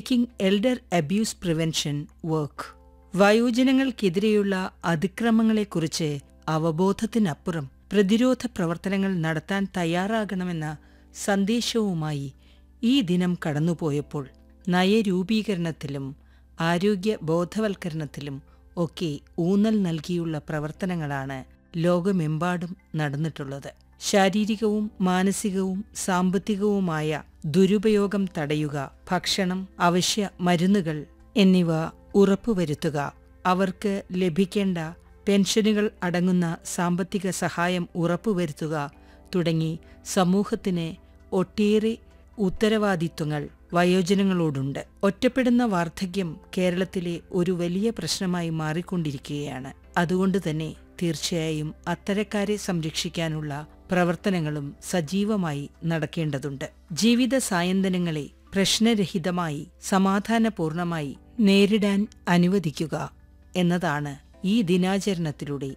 making elder abuse prevention work വയോജനങ്ങൾക്കെതിരെയുള്ള അതിക്രമങ്ങളെക്കുറിച്ച് അവബോധത്തിനപ്പുറം പ്രതിരോധ പ്രവർത്തനങ്ങൾ നടത്താൻ തയ്യാറാകണമെന്ന സന്ദേശവുമായി ഈ ദിനം കടന്നുപോയപ്പോൾ നയരൂപീകരണത്തിലും ആരോഗ്യ ബോധവൽക്കരണത്തിലും ഒക്കെ ഊന്നൽ നൽകിയുള്ള പ്രവർത്തനങ്ങളാണ് ലോകമെമ്പാടും നടന്നിട്ടുള്ളത് ശാരീരികവും മാനസികവും സാമ്പത്തികവുമായ ദുരുപയോഗം തടയുക ഭക്ഷണം അവശ്യ മരുന്നുകൾ എന്നിവ ഉറപ്പുവരുത്തുക അവർക്ക് ലഭിക്കേണ്ട പെൻഷനുകൾ അടങ്ങുന്ന സാമ്പത്തിക സഹായം ഉറപ്പുവരുത്തുക തുടങ്ങി സമൂഹത്തിന് ഒട്ടേറെ ഉത്തരവാദിത്വങ്ങൾ വയോജനങ്ങളോടുണ്ട് ഒറ്റപ്പെടുന്ന വാർദ്ധക്യം കേരളത്തിലെ ഒരു വലിയ പ്രശ്നമായി മാറിക്കൊണ്ടിരിക്കുകയാണ് അതുകൊണ്ട് തന്നെ തീർച്ചയായും അത്തരക്കാരെ സംരക്ഷിക്കാനുള്ള പ്രവർത്തനങ്ങളും സജീവമായി നടക്കേണ്ടതുണ്ട് ജീവിത സായന്തനങ്ങളെ പ്രശ്നരഹിതമായി സമാധാനപൂർണമായി നേരിടാൻ അനുവദിക്കുക എന്നതാണ് ഈ ദിനാചരണത്തിലൂടെ